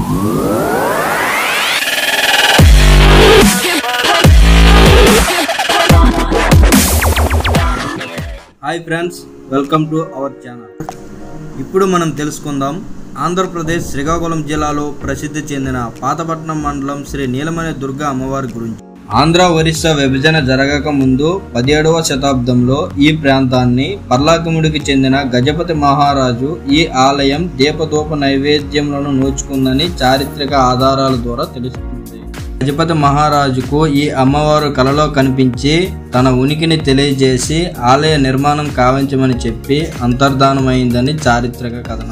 hi friends welcome to our channel ఇప్పుడు మనం తెలుసుకుందాం ఆంధ్రప్రదేశ్ శ్రీకాకుళం జిల్లాలో ప్రసిద్ధి చెందిన పాతపట్నం మండలం శ్రీ నీలమణి దుర్గా అమ్మవారి గురించి ఆంధ్ర ఒరిస్సా విభజన జరగక ముందు పదిహేడవ శతాబ్దంలో ఈ ప్రాంతాన్ని పర్లాకముడికి చెందిన గజపతి మహారాజు ఈ ఆలయం దీపదూప నైవేద్యములను నోచుకుందని చారిత్రక ఆధారాల ద్వారా తెలుస్తుంది గజపతి మహారాజుకు ఈ అమ్మవారు కలలో కనిపించి తన ఉనికిని తెలియజేసి ఆలయ నిర్మాణం కావించమని చెప్పి అంతర్ధానమైందని చారిత్రక కథనం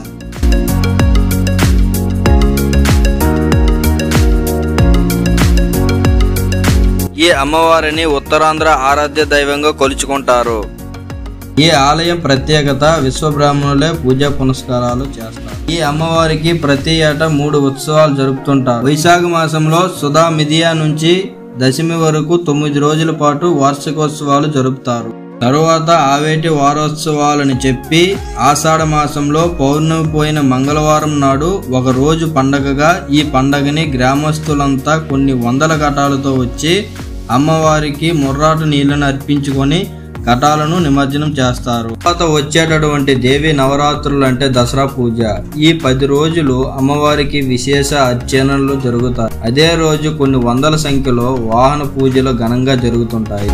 ఈ అమ్మవారిని ఉత్తరాంధ్ర ఆరాధ్య దైవంగా కొలుచుకుంటారు ఈ ఆలయం ప్రత్యేకత విశ్వబ్రాహ్మణులే పూజా పునస్కారాలు చేస్తారు ఈ అమ్మవారికి ప్రతి ఏటా మూడు ఉత్సవాలు జరుపుతుంటారు వైశాఖ మాసంలో సుధా మిదియా నుంచి దశమి వరకు తొమ్మిది రోజుల పాటు వార్షికోత్సవాలు జరుపుతారు తరువాత ఆవేటి వారోత్సవాలని చెప్పి ఆషాఢ మాసంలో పౌర్ణమి పోయిన మంగళవారం నాడు ఒక రోజు పండగగా ఈ పండగని గ్రామస్తులంతా కొన్ని వందల ఘటాలతో వచ్చి అమ్మవారికి ముర్రాటు నీళ్లను అర్పించుకొని ఘటాలను నిమజ్జనం చేస్తారు తర్వాత వచ్చేటటువంటి దేవి నవరాత్రులు అంటే దసరా పూజ ఈ పది రోజులు అమ్మవారికి విశేష అర్చనలు జరుగుతాయి అదే రోజు కొన్ని వందల సంఖ్యలో వాహన పూజలు ఘనంగా జరుగుతుంటాయి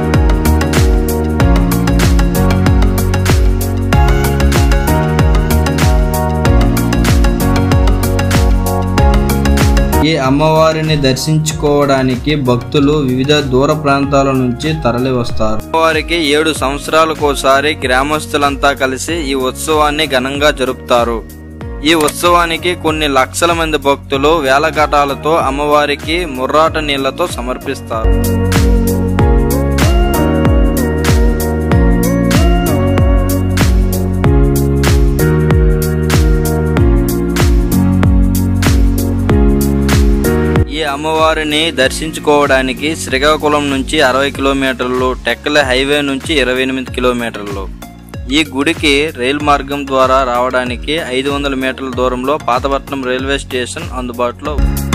ఈ అమ్మవారిని దర్శించుకోవడానికి భక్తులు వివిధ దూర ప్రాంతాల నుంచి తరలి వస్తారు అమ్మవారికి ఏడు సంవత్సరాలకోసారి గ్రామస్తులంతా కలిసి ఈ ఉత్సవాన్ని ఘనంగా జరుపుతారు ఈ ఉత్సవానికి కొన్ని లక్షల మంది భక్తులు వేలఘటాలతో అమ్మవారికి ముర్రాట నీళ్లతో సమర్పిస్తారు ఈ అమ్మవారిని దర్శించుకోవడానికి శ్రీకాకుళం నుంచి అరవై కిలోమీటర్లు టెక్కల హైవే నుంచి ఇరవై ఎనిమిది కిలోమీటర్లు ఈ గుడికి రైలు మార్గం ద్వారా రావడానికి ఐదు వందల మీటర్ల దూరంలో పాతపట్నం రైల్వే స్టేషన్ అందుబాటులో ఉంది